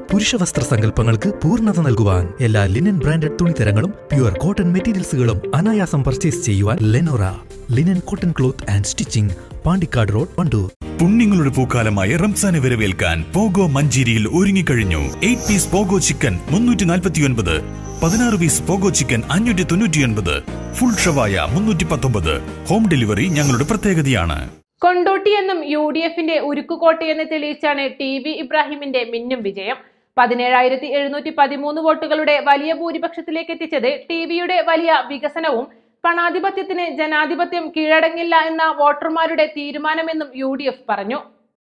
പുരുഷ വസ്ത്ര സങ്കല്പങ്ങൾക്ക് പൂർണ്ണത നൽകുവാൻ എല്ലാ ലിനൻ ബ്രാൻഡഡ് തുണിത്തരങ്ങളും പ്യുവർ കോട്ടൺ മെറ്റീരിയൽസുകളും അനായാസം പർച്ചേസ് ചെയ്യുവാൻ Lenora linen cotton cloth and stitching Pandikkad road Wandoor പുണ്യങ്ങളുടെ പൂക്കാലമായ റംസാനെ വരവേൽക്കാൻ പോഗോ മഞ്ചേരിയിൽ ഒരുങ്ങിക്കഴിഞ്ഞു എയ്റ്റ് പീസ് പോഗോ ചിക്കൻ മുന്നൂറ്റി നാൽപ്പത്തിയൊൻപത് പതിനാറ് പീസ് പോഗോ ചിക്കൻ അഞ്ഞൂറ്റി തൊണ്ണൂറ്റിയൊൻപത് ഫുൾ ഷവായ മുന്നൂറ്റി പത്തൊമ്പത് ഹോം ഡെലിവറി ഞങ്ങളുടെ പ്രത്യേകതയാണ് കൊണ്ടോട്ടി എന്നും യു ഡി എഫിന്റെ ഉരുക്കുകോട്ടയെന്ന് തെളിയിച്ചാണ് ടി വി ഇബ്രാഹിമിന്റെ മിന്നും വിജയം പതിനേഴായിരത്തി എഴുന്നൂറ്റി പതിമൂന്ന് വോട്ടുകളുടെ വലിയ ഭൂരിപക്ഷത്തിലേക്ക് എത്തിച്ചത് ടി വിയുടെ വലിയ വികസനവും പണാധിപത്യത്തിന് ജനാധിപത്യം കീഴടങ്ങില്ല എന്ന വോട്ടർമാരുടെ തീരുമാനമെന്നും യു ഡി എഫ് പറഞ്ഞു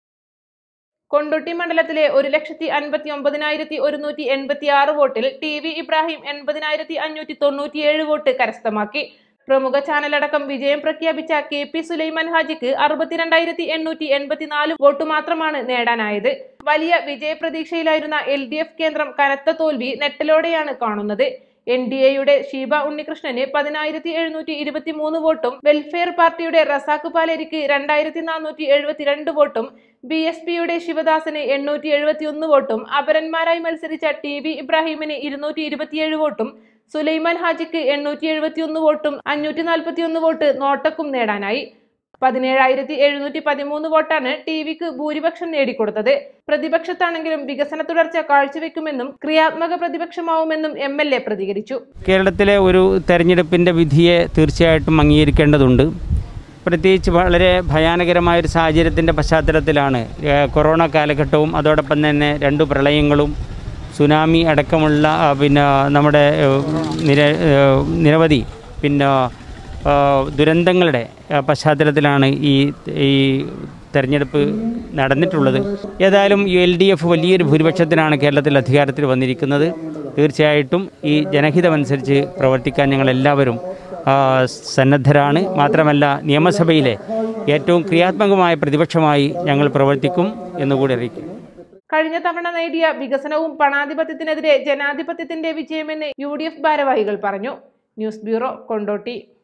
കൊണ്ടോട്ടി മണ്ഡലത്തിലെ ഒരു ലക്ഷത്തി അൻപത്തി ഒമ്പതിനായിരത്തി ഒരുന്നൂറ്റി എൺപത്തി ആറ് വോട്ടിൽ ടി വി ഇബ്രാഹിം എൺപതിനായിരത്തി അഞ്ഞൂറ്റി തൊണ്ണൂറ്റിയേഴ് വോട്ട് കരസ്ഥമാക്കി പ്രമുഖ ചാനലടക്കം വിജയം പ്രഖ്യാപിച്ച കെ പി സുലൈമാൻ ഹാജിക്ക് അറുപത്തിരണ്ടായിരത്തി എണ്ണൂറ്റി എൺപത്തിനാല് വോട്ട് മാത്രമാണ് നേടാനായത് വലിയ വിജയപ്രതീക്ഷയിലായിരുന്ന എൽ ഡി എഫ് കേന്ദ്രം കനത്ത തോൽവി നെട്ടലോടെയാണ് കാണുന്നത് എൻ ഡി എയുടെ ഷീബ ഉണ്ണികൃഷ്ണന് പതിനായിരത്തി എഴുന്നൂറ്റി ഇരുപത്തി മൂന്ന് വോട്ടും വെൽഫെയർ പാർട്ടിയുടെ റസാഖ് പാലേരിക്ക് രണ്ടായിരത്തി നാനൂറ്റി എഴുപത്തിരണ്ട് വോട്ടും ബി എസ് പിയുടെ ശിവദാസന് എണ്ണൂറ്റി എഴുപത്തി ഒന്ന് വോട്ടും അപരന്മാരായി മത്സരിച്ച ടി വി ഇബ്രാഹിമിന് ഇരുന്നൂറ്റി ഇരുപത്തിയേഴ് വോട്ടും സുലൈമാൻ ഹാജിക്ക് എണ്ണൂറ്റി എഴുപത്തി ഒന്ന് വോട്ടും അഞ്ഞൂറ്റി നാൽപ്പത്തി ഒന്ന് വോട്ട് നോട്ടക്കും നേടാനായി പതിനേഴായിരത്തി എഴുന്നൂറ്റി പതിമൂന്ന് വോട്ടാണ് ടി വിക്ക് ഭൂരിപക്ഷം നേടിക്കൊടുത്തത് പ്രതിപക്ഷത്താണെങ്കിലും വികസന തുടർച്ച കാഴ്ചവെക്കുമെന്നും ക്രിയാത്മക പ്രതിപക്ഷമാവുമെന്നും എം എൽ എ പ്രതികരിച്ചു കേരളത്തിലെ ഒരു തെരഞ്ഞെടുപ്പിൻ്റെ വിധിയെ തീർച്ചയായിട്ടും അംഗീകരിക്കേണ്ടതുണ്ട് പ്രത്യേകിച്ച് വളരെ ഭയാനകരമായൊരു സാഹചര്യത്തിൻ്റെ പശ്ചാത്തലത്തിലാണ് ഏഹ്, കൊറോണ കാലഘട്ടവും അതോടൊപ്പം തന്നെ രണ്ട് പ്രളയങ്ങളും സുനാമി അടക്കമുള്ള ആ, പിന്നെ നമ്മുടെ ഏഹ്, നിര ഏഹ്, നിരവധി പിന്നെ ആ, ദുരന്തങ്ങളുടെ ആ, പശ്ചാത്തലത്തിലാണ് ഈ ഈ തെരഞ്ഞെടുപ്പ് നടന്നിട്ടുള്ളത് ഏതായാലും എൽ ഡി എഫ് വലിയൊരു ഭൂരിപക്ഷത്തിനാണ് കേരളത്തിൽ അധികാരത്തിൽ വന്നിരിക്കുന്നത് തീർച്ചയായിട്ടും ഈ ജനഹിതമനുസരിച്ച് പ്രവർത്തിക്കാൻ ഞങ്ങളെല്ലാവരും ആ, സന്നദ്ധരാണ് മാത്രമല്ല നിയമസഭയിലെ ഏറ്റവും ക്രിയാത്മകമായ പ്രതിപക്ഷമായി ഞങ്ങൾ പ്രവർത്തിക്കും എന്നുകൂടി അറിയിക്കും കഴിഞ്ഞ തവണ നേടിയ വികസനവും പണാധിപത്യത്തിനെതിരെ ജനാധിപത്യത്തിന്റെ വിജയമെന്ന് യു ഡി എഫ് ഭാരവാഹികൾ പറഞ്ഞു ന്യൂസ് ബ്യൂറോ കൊണ്ടോട്ടി